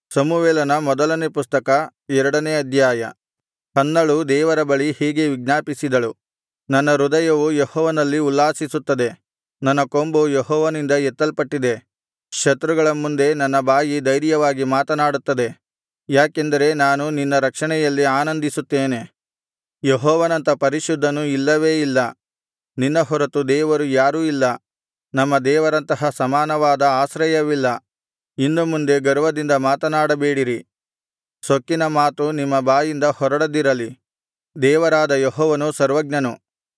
ಸಮುವೇಲನ ಮೊದಲನೇ ಪುಸ್ತಕ ಎರಡನೇ ಅಧ್ಯಾಯ ಹನ್ನಳು ದೇವರ ಬಳಿ ಹೀಗೆ ವಿಜ್ಞಾಪಿಸಿದಳು ನನ್ನ ಹೃದಯವು ಯೆಹೋವನಲ್ಲಿ ಉಲ್ಲಾಸಿಸುತ್ತದೆ ನನ್ನ ಕೊಂಬು ಯೆಹೋವನಿಂದ ಎತ್ತಲ್ಪಟ್ಟಿದೆ ಶತ್ರುಗಳ ಮುಂದೆ ನನ್ನ ಬಾಯಿ ಧೈರ್ಯವಾಗಿ ಮಾತನಾಡುತ್ತದೆ ಯಾಕೆಂದರೆ ನಾನು ನಿನ್ನ ರಕ್ಷಣೆಯಲ್ಲಿ ಆನಂದಿಸುತ್ತೇನೆ ಯೆಹೋವನಂಥ ಪರಿಶುದ್ಧನು ಇಲ್ಲವೇ ಇಲ್ಲ ನಿನ್ನ ಹೊರತು ದೇವರು ಯಾರೂ ಇಲ್ಲ ನಮ್ಮ ದೇವರಂತಹ ಸಮಾನವಾದ ಆಶ್ರಯವಿಲ್ಲ ಇನ್ನು ಮುಂದೆ ಗರ್ವದಿಂದ ಮಾತನಾಡಬೇಡಿರಿ ಸೊಕ್ಕಿನ ಮಾತು ನಿಮ್ಮ ಬಾಯಿಂದ ಹೊರಡದಿರಲಿ ದೇವರಾದ ಯೆಹೋವನು ಸರ್ವಜ್ಞನು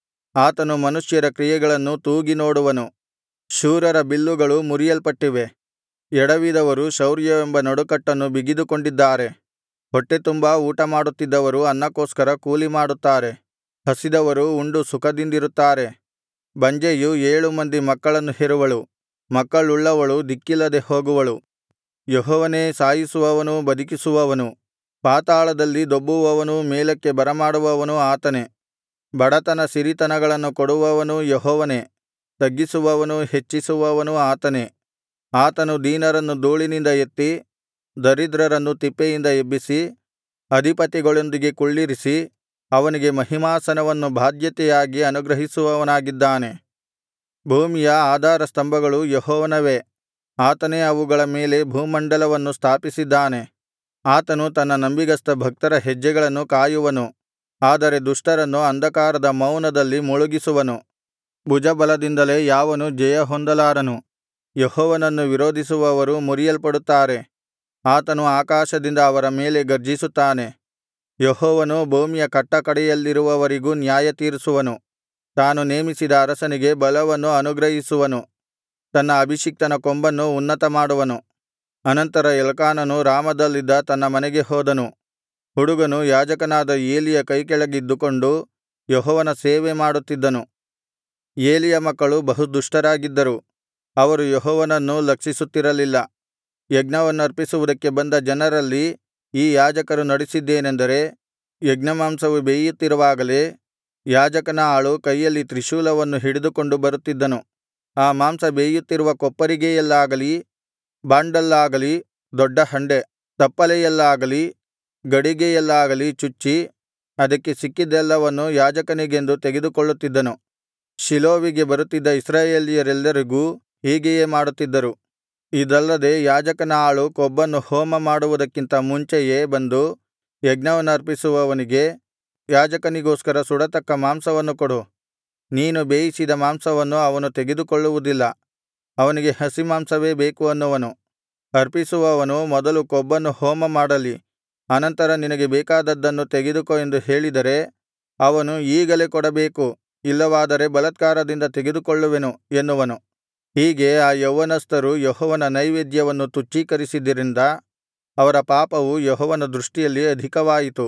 ಆತನು ಮನುಷ್ಯರ ಕ್ರಿಯೆಗಳನ್ನು ತೂಗಿ ನೋಡುವನು ಶೂರರ ಬಿಲ್ಲುಗಳು ಮುರಿಯಲ್ಪಟ್ಟಿವೆ ಎಡವಿದವರು ಶೌರ್ಯವೆಂಬ ನಡುಕಟ್ಟನ್ನು ಬಿಗಿದುಕೊಂಡಿದ್ದಾರೆ ಹೊಟ್ಟೆತುಂಬಾ ಊಟಮಾಡುತ್ತಿದ್ದವರು ಅನ್ನಕ್ಕೋಸ್ಕರ ಕೂಲಿಮಾಡುತ್ತಾರೆ ಹಸಿದವರು ಉಂಡು ಸುಖದಿಂದಿರುತ್ತಾರೆ ಬಂಜೆಯು ಏಳು ಮಂದಿ ಮಕ್ಕಳನ್ನು ಹೆರುವಳು ಮಕ್ಕಳುಳ್ಳವಳು ದಿಕ್ಕಿಲ್ಲದೆ ಹೋಗುವಳು ಯೆಹೋವನೇ ಸಾಯಿಸುವವನೂ ಬದುಕಿಸುವವನು ಪಾತಾಳದಲ್ಲಿ ದೊಬ್ಬುವವನೂ ಮೇಲಕ್ಕೆ ಬರಮಾಡುವವನೂ ಆತನೇ ಬಡತನ ಸಿರಿತನಗಳನ್ನು ಕೊಡುವವನೂ ಯೆಹೋವನೇ ತಗ್ಗಿಸುವವನೂ ಹೆಚ್ಚಿಸುವವನೂ ಆತನೇ ಆತನು ದೀನರನ್ನು ಧೂಳಿನಿಂದ ಎತ್ತಿ ದರಿದ್ರರನ್ನು ತಿಪ್ಪೆಯಿಂದ ಎಬ್ಬಿಸಿ ಅಧಿಪತಿಗಳೊಂದಿಗೆ ಕುಳ್ಳಿರಿಸಿ ಅವನಿಗೆ ಮಹಿಮಾಸನವನ್ನು ಬಾಧ್ಯತೆಯಾಗಿ ಅನುಗ್ರಹಿಸುವವನಾಗಿದ್ದಾನೆ ಭೂಮಿಯ ಆಧಾರಸ್ತಂಭಗಳು ಯೆಹೋವನವೇ ಆತನೇ ಅವುಗಳ ಮೇಲೆ ಭೂಮಂಡಲವನ್ನು ಸ್ಥಾಪಿಸಿದ್ದಾನೆ ಆತನು ತನ್ನ ನಂಬಿಗಸ್ತ ಭಕ್ತರ ಹೆಜ್ಜೆಗಳನ್ನು ಕಾಯುವನು ಆದರೆ ದುಷ್ಟರನ್ನು ಅಂಧಕಾರದ ಮೌನದಲ್ಲಿ ಮುಳುಗಿಸುವನು ಭುಜಬಲದಿಂದಲೇ ಯಾವನೂ ಜಯಹೊಂದಲಾರನು ಯೆಹೋವನನ್ನು ವಿರೋಧಿಸುವವರು ಮುರಿಯಲ್ಪಡುತ್ತಾರೆ ಆತನು ಆಕಾಶದಿಂದ ಅವರ ಮೇಲೆ ಗರ್ಜಿಸುತ್ತಾನೆ ಯೆಹೋವನು ಭೂಮಿಯ ಕಟ್ಟಕಡೆಯಲ್ಲಿರುವವರಿಗೂ ನ್ಯಾಯತೀರಿಸುವನು ತಾನು ನೇಮಿಸಿದ ಅರಸನಿಗೆ ಬಲವನ್ನು ಅನುಗ್ರಹಿಸುವನು ತನ್ನ ಅಭಿಷಿಕ್ತನ ಕೊಂಬನ್ನು ಉನ್ನತಮಾಡುವನು ಅನಂತರ ಎಲ್ಕಾನನು ರಾಮದಲ್ಲಿದ್ದ ತನ್ನ ಮನೆಗೆ ಹೋದನು ಹುಡುಗನು ಯಾಜಕನಾದ ಏಲಿಯ ಕೈಕೆಳಗಿದ್ದುಕೊಂಡು ಯೆಹೋವನ ಸೇವೆ ಮಾಡುತ್ತಿದ್ದನು ಏಲಿಯ ಮಕ್ಕಳು ಬಹು ದುಷ್ಟರಾಗಿದ್ದರು ಅವರು ಯೆಹೋವನನ್ನು ಲಕ್ಷಿಸುತ್ತಿರಲಿಲ್ಲ ಯಜ್ಞವನ್ನರ್ಪಿಸುವುದಕ್ಕೆ ಬಂದ ಜನರಲ್ಲಿ ಈ ಯಾಜಕರು ನಡಿಸಿದ್ದೇನೆಂದರೆ ಯಜ್ಞಮಾಂಸವು ಬೇಯುತ್ತಿರುವಾಗಲೇ ಯಾಜಕನ ಆಳು ಕೈಯಲ್ಲಿ ತ್ರಿಶೂಲವನ್ನು ಹಿಡಿದುಕೊಂಡು ಬರುತ್ತಿದ್ದನು ಆ ಮಾಂಸ ಬೇಯುತ್ತಿರುವ ಕೊಪ್ಪರಿಗೆಯಲ್ಲಾಗಲಿ ಬಾಂಡಲ್ಲಾಗಲಿ ದೊಡ್ಡ ಹಂಡೆ ತಪ್ಪಲೆಯಲ್ಲಾಗಲಿ ಗಡಿಗೆಯಲ್ಲಾಗಲಿ ಚುಚ್ಚಿ ಅದಕ್ಕೆ ಸಿಕ್ಕಿದ್ದೆಲ್ಲವನ್ನು ಯಾಜಕನಿಗೆಂದು ತೆಗೆದುಕೊಳ್ಳುತ್ತಿದ್ದನು ಶಿಲೋವಿಗೆ ಬರುತ್ತಿದ್ದ ಇಸ್ರಾಯೇಲ್ಯರೆಲ್ಲರಿಗೂ ಹೀಗೆಯೇ ಮಾಡುತ್ತಿದ್ದರು ಇದಲ್ಲದೆ ಯಾಜಕನ ಆಳು ಕೊಬ್ಬನ್ನು ಹೋಮ ಮಾಡುವುದಕ್ಕಿಂತ ಮುಂಚೆಯೇ ಬಂದು ಯಜ್ಞವನ್ನರ್ಪಿಸುವವನಿಗೆ ಯಾಜಕನಿಗೋಸ್ಕರ ಸುಡತಕ್ಕ ಮಾಂಸವನ್ನು ಕೊಡು ನೀನು ಬೇಯಿಸಿದ ಮಾಂಸವನ್ನು ಅವನು ತೆಗೆದುಕೊಳ್ಳುವುದಿಲ್ಲ ಅವನಿಗೆ ಹಸಿಮಾಂಸವೇ ಬೇಕು ಅನ್ನುವನು ಅರ್ಪಿಸುವವನು ಮೊದಲು ಕೊಬ್ಬನ್ನು ಹೋಮ ಮಾಡಲಿ ಅನಂತರ ನಿನಗೆ ಬೇಕಾದದ್ದನ್ನು ತೆಗೆದುಕೋ ಎಂದು ಹೇಳಿದರೆ ಅವನು ಈಗಲೇ ಕೊಡಬೇಕು ಇಲ್ಲವಾದರೆ ಬಲಾತ್ಕಾರದಿಂದ ತೆಗೆದುಕೊಳ್ಳುವೆನು ಎನ್ನುವನು ಹೀಗೆ ಆ ಯೌವನಸ್ಥರು ಯೆಹೋವನ ನೈವೇದ್ಯವನ್ನು ತುಚ್ಛೀಕರಿಸಿದ್ದರಿಂದ ಅವರ ಪಾಪವು ಯೆಹೋವನ ದೃಷ್ಟಿಯಲ್ಲಿ ಅಧಿಕವಾಯಿತು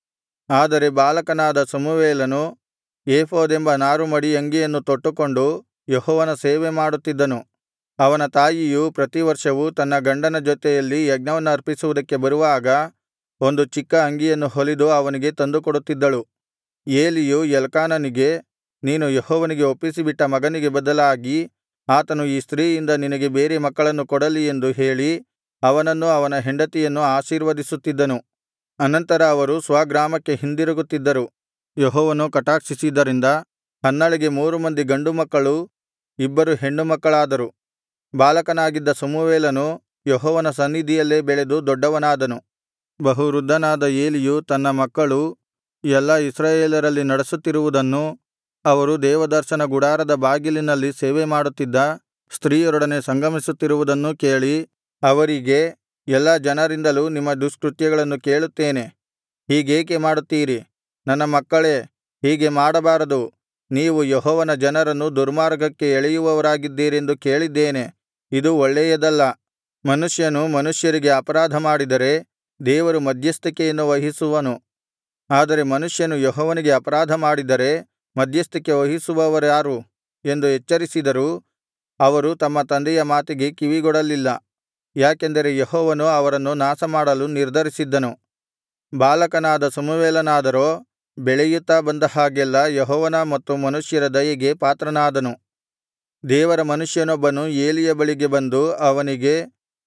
ಆದರೆ ಬಾಲಕನಾದ ಸಮುವೇಲನು ಏಫೋದೆಂಬ ನಾರುಮಡಿ ಅಂಗಿಯನ್ನು ತೊಟ್ಟುಕೊಂಡು ಯೆಹೋವನ ಸೇವೆ ಮಾಡುತ್ತಿದ್ದನು ಅವನ ತಾಯಿಯು ಪ್ರತಿವರ್ಷವೂ ತನ್ನ ಗಂಡನ ಜೊತೆಯಲ್ಲಿ ಯಜ್ಞವನ್ನರ್ಪಿಸುವುದಕ್ಕೆ ಬರುವಾಗ ಒಂದು ಚಿಕ್ಕ ಅಂಗಿಯನ್ನು ಹೊಲಿದು ಅವನಿಗೆ ತಂದುಕೊಡುತ್ತಿದ್ದಳು ಏಲಿಯು ಎಲ್ಕಾನನಿಗೆ ನೀನು ಯೆಹೋವನಿಗೆ ಒಪ್ಪಿಸಿಬಿಟ್ಟ ಮಗನಿಗೆ ಬದಲಾಗಿ ಆತನು ಈ ಸ್ತ್ರೀಯಿಂದ ನಿನಗೆ ಬೇರೆ ಮಕ್ಕಳನ್ನು ಕೊಡಲಿ ಎಂದು ಹೇಳಿ ಅವನನ್ನೂ ಅವನ ಹೆಂಡತಿಯನ್ನು ಆಶೀರ್ವದಿಸುತ್ತಿದ್ದನು ಅನಂತರ ಅವರು ಸ್ವಗ್ರಾಮಕ್ಕೆ ಹಿಂದಿರುಗುತ್ತಿದ್ದರು ಯೆಹೋವನು ಕಟಾಕ್ಷಿಸಿದ್ದರಿಂದ ಹನ್ನಳಿಗೆ ಮೂರು ಮಂದಿ ಗಂಡು ಮಕ್ಕಳೂ ಇಬ್ಬರು ಹೆಣ್ಣು ಮಕ್ಕಳಾದರು ಬಾಲಕನಾಗಿದ್ದ ಸಮುವೇಲನು ಯೆಹೋವನ ಸನ್ನಿಧಿಯಲ್ಲೇ ಬೆಳೆದು ದೊಡ್ಡವನಾದನು ಬಹು ವೃದ್ಧನಾದ ಏಲಿಯು ತನ್ನ ಮಕ್ಕಳು ಎಲ್ಲಾ ಇಸ್ರಾಯೇಲರಲ್ಲಿ ನಡೆಸುತ್ತಿರುವುದನ್ನೂ ಅವರು ದೇವದರ್ಶನ ಗುಡಾರದ ಬಾಗಿಲಿನಲ್ಲಿ ಸೇವೆಮಾಡುತ್ತಿದ್ದ ಸ್ತ್ರೀಯರೊಡನೆ ಸಂಗಮಿಸುತ್ತಿರುವುದನ್ನೂ ಕೇಳಿ ಅವರಿಗೆ ಎಲ್ಲಾ ಜನರಿಂದಲೂ ನಿಮ್ಮ ದುಷ್ಕೃತ್ಯಗಳನ್ನು ಕೇಳುತ್ತೇನೆ ಹೀಗೇಕೆ ಮಾಡುತ್ತೀರಿ ನನ್ನ ಮಕ್ಕಳೇ ಹೀಗೆ ಮಾಡಬಾರದು ನೀವು ಯೆಹೋವನ ಜನರನ್ನು ದುರ್ಮಾರ್ಗಕ್ಕೆ ಎಳೆಯುವವರಾಗಿದ್ದೀರೆಂದು ಕೇಳಿದ್ದೇನೆ ಇದು ಒಳ್ಳೆಯದಲ್ಲ ಮನುಷ್ಯನು ಮನುಷ್ಯರಿಗೆ ಅಪರಾಧ ಮಾಡಿದರೆ ದೇವರು ಮಧ್ಯಸ್ಥಿಕೆಯನ್ನು ವಹಿಸುವನು ಆದರೆ ಮನುಷ್ಯನು ಯೆಹೋವನಿಗೆ ಅಪರಾಧ ಮಾಡಿದರೆ ಮಧ್ಯಸ್ಥಿಕೆ ವಹಿಸುವವರಾರು ಎಂದು ಎಚ್ಚರಿಸಿದರೂ ಅವರು ತಮ್ಮ ತಂದೆಯ ಮಾತಿಗೆ ಕಿವಿಗೊಡಲಿಲ್ಲ ಯಾಕೆಂದರೆ ಯೆಹೋವನು ಅವರನ್ನು ನಾಶಮಾಡಲು ನಿರ್ಧರಿಸಿದ್ದನು ಬಾಲಕನಾದ ಸಮುವೇಲನಾದರೋ ಬೆಳೆಯುತ್ತಾ ಬಂದ ಹಾಗೆಲ್ಲಾ ಯೆಹೋವನ ಮತ್ತು ಮನುಷ್ಯರ ದಯೆಗೆ ಪಾತ್ರನಾದನು ದೇವರ ಮನುಷ್ಯನೊಬ್ಬನು ಏಲಿಯ ಬಳಿಗೆ ಬಂದು ಅವನಿಗೆ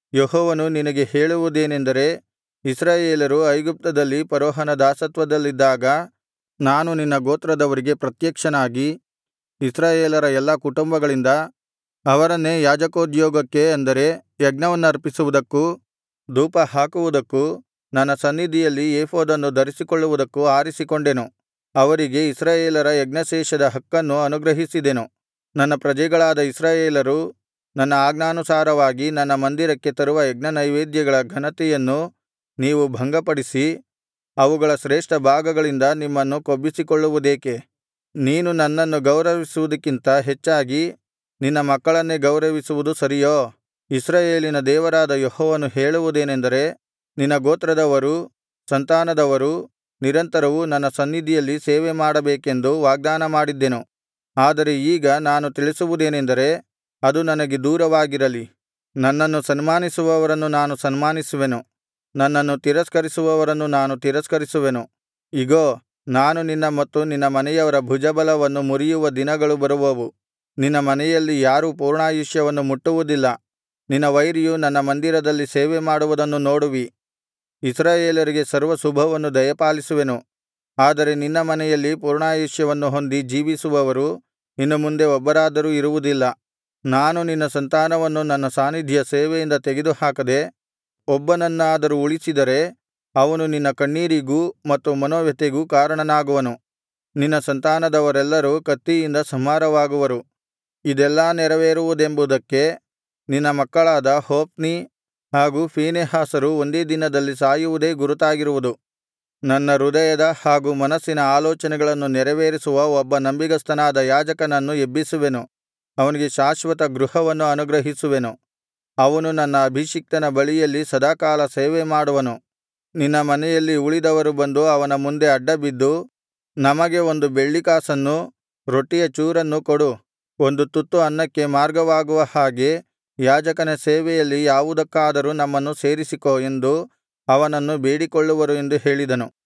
ಯೆಹೋವನು ನಿನಗೆ ಹೇಳುವುದೇನೆಂದರೆ ಇಸ್ರಾಯೇಲರು ಐಗುಪ್ತದಲ್ಲಿ ಫರೋಹನ ದಾಸತ್ವದಲ್ಲಿದ್ದಾಗ ನಾನು ನಿನ್ನ ಗೋತ್ರದವರಿಗೆ ಪ್ರತ್ಯಕ್ಷನಾಗಿ ಇಸ್ರಾಯೇಲರ ಎಲ್ಲಾ ಕುಟುಂಬಗಳಿಂದ ಅವರನ್ನೇ ಯಾಜಕೋದ್ಯೋಗಕ್ಕೆ ಅಂದರೆ ಯಜ್ಞವನ್ನರ್ಪಿಸುವುದಕ್ಕೂ ಧೂಪಹಾಕುವುದಕ್ಕೂ ನನ್ನ ಸನ್ನಿಧಿಯಲ್ಲಿ ಏಫೋದನ್ನು ಧರಿಸಿಕೊಳ್ಳುವುದಕ್ಕೂ ಆರಿಸಿಕೊಂಡೆನು ಅವರಿಗೆ ಇಸ್ರಾಯೇಲರ ಯಜ್ಞಶೇಷದ ಹಕ್ಕನ್ನು ಅನುಗ್ರಹಿಸಿದೆನು ನನ್ನ ಪ್ರಜೆಗಳಾದ ಇಸ್ರಾಯೇಲರು ನನ್ನ ಆಜ್ಞಾನುಸಾರವಾಗಿ ನನ್ನ ಮಂದಿರಕ್ಕೆ ತರುವ ಯಜ್ಞನೈವೇದ್ಯಗಳ ಘನತೆಯನ್ನು ನೀವು ಭಂಗಪಡಿಸಿ ಅವುಗಳ ಶ್ರೇಷ್ಠ ಭಾಗಗಳಿಂದ ನಿಮ್ಮನ್ನು ಕೊಬ್ಬಿಸಿಕೊಳ್ಳುವುದೇಕೆ ನೀನು ನನ್ನನ್ನು ಗೌರವಿಸುವುದಕ್ಕಿಂತ ಹೆಚ್ಚಾಗಿ ನಿನ್ನ ಮಕ್ಕಳನ್ನೇ ಗೌರವಿಸುವುದು ಸರಿಯೋ ಇಸ್ರಾಯೇಲಿನ ದೇವರಾದ ಯೆಹೋವನು ಹೇಳುವುದೇನೆಂದರೆ ನಿನ್ನ ಗೋತ್ರದವರೂ ಸಂತಾನದವರೂ ನಿರಂತರವೂ ನನ್ನ ಸನ್ನಿಧಿಯಲ್ಲಿ ಸೇವೆ ಮಾಡಬೇಕೆಂದು ವಾಗ್ದಾನ ಮಾಡಿದ್ದೆನು ಆದರೆ ಈಗ ನಾನು ತಿಳಿಸುವುದೇನೆಂದರೆ ಅದು ನನಗೆ ದೂರವಾಗಿರಲಿ ನನ್ನನ್ನು ಸನ್ಮಾನಿಸುವವರನ್ನು ನಾನು ಸನ್ಮಾನಿಸುವೆನು ನನ್ನನ್ನು ತಿರಸ್ಕರಿಸುವವರನ್ನು ನಾನು ತಿರಸ್ಕರಿಸುವೆನು ಇಗೋ ನಾನು ನಿನ್ನ ಮತ್ತು ನಿನ್ನ ಮನೆಯವರ ಭುಜಬಲವನ್ನು ಮುರಿಯುವ ದಿನಗಳು ಬರುವವು ನಿನ್ನ ಮನೆಯಲ್ಲಿ ಯಾರೂ ಪೂರ್ಣಾಯುಷ್ಯವನ್ನು ಮುಟ್ಟುವುದಿಲ್ಲ ನಿನ್ನ ವೈರಿಯು ನನ್ನ ಮಂದಿರದಲ್ಲಿ ಸೇವೆ ಮಾಡುವುದನ್ನು ನೋಡುವಿ ಇಸ್ರಾಯೇಲರಿಗೆ ಸರ್ವಶುಭವನ್ನು ದಯಪಾಲಿಸುವೆನು ಆದರೆ ನಿನ್ನ ಮನೆಯಲ್ಲಿ ಪೂರ್ಣಾಯುಷ್ಯವನ್ನು ಹೊಂದಿ ಜೀವಿಸುವವರು ಇನ್ನು ಮುಂದೆ ಒಬ್ಬರಾದರೂ ಇರುವುದಿಲ್ಲ ನಾನು ನಿನ್ನ ಸಂತಾನವನ್ನು ನನ್ನ ಸಾನ್ನಿಧ್ಯ ಸೇವೆಯಿಂದ ತೆಗೆದುಹಾಕದೆ ಒಬ್ಬನನ್ನಾದರೂ ಉಳಿಸಿದರೆ ಅವನು ನಿನ್ನ ಕಣ್ಣೀರಿಗೂ ಮತ್ತು ಮನೋವ್ಯಥೆಗೂ ಕಾರಣನಾಗುವನು ನಿನ್ನ ಸಂತಾನದವರೆಲ್ಲರೂ ಕತ್ತಿಯಿಂದ ಸಂಹಾರವಾಗುವರು ಇದೆಲ್ಲಾ ನೆರವೇರುವುದೆಂಬುದಕ್ಕೆ ನಿನ್ನ ಮಕ್ಕಳಾದ ಹೊಫ್ನಿ ಹಾಗೂ ಫೀನೆಹಾಸರು ಒಂದೇ ದಿನದಲ್ಲಿ ಸಾಯುವುದೇ ಗುರುತಾಗಿರುವುದು ನನ್ನ ಹೃದಯದ ಹಾಗೂ ಮನಸ್ಸಿನ ಆಲೋಚನೆಗಳನ್ನು ನೆರವೇರಿಸುವ ಒಬ್ಬ ನಂಬಿಗಸ್ತನಾದ ಯಾಜಕನನ್ನು ಎಬ್ಬಿಸುವೆನು ಅವನಿಗೆ ಶಾಶ್ವತ ಗೃಹವನ್ನು ಅನುಗ್ರಹಿಸುವೆನು ಅವನು ನನ್ನ ಅಭಿಷಿಕ್ತನ ಬಳಿಯಲ್ಲಿ ಸದಾಕಾಲ ಸೇವೆ ಮಾಡುವನು ನಿನ್ನ ಮನೆಯಲ್ಲಿ ಉಳಿದವರು ಬಂದು ಅವನ ಮುಂದೆ ಅಡ್ಡಬಿದ್ದು ನಮಗೆ ಒಂದು ಬೆಳ್ಳಿಕಾಸನ್ನೂ ರೊಟ್ಟಿಯ ಚೂರನ್ನು ಕೊಡು ಒಂದು ತುತ್ತು ಅನ್ನಕ್ಕೆ ಮಾರ್ಗವಾಗುವ ಹಾಗೆ ಯಾಜಕನ ಸೇವೆಯಲ್ಲಿ ಯಾವುದಕ್ಕಾದರೂ ನಮ್ಮನ್ನು ಸೇರಿಸಿಕೋ ಎಂದು ಅವನನ್ನು ಬೇಡಿಕೊಳ್ಳುವರು ಎಂದು ಹೇಳಿದನು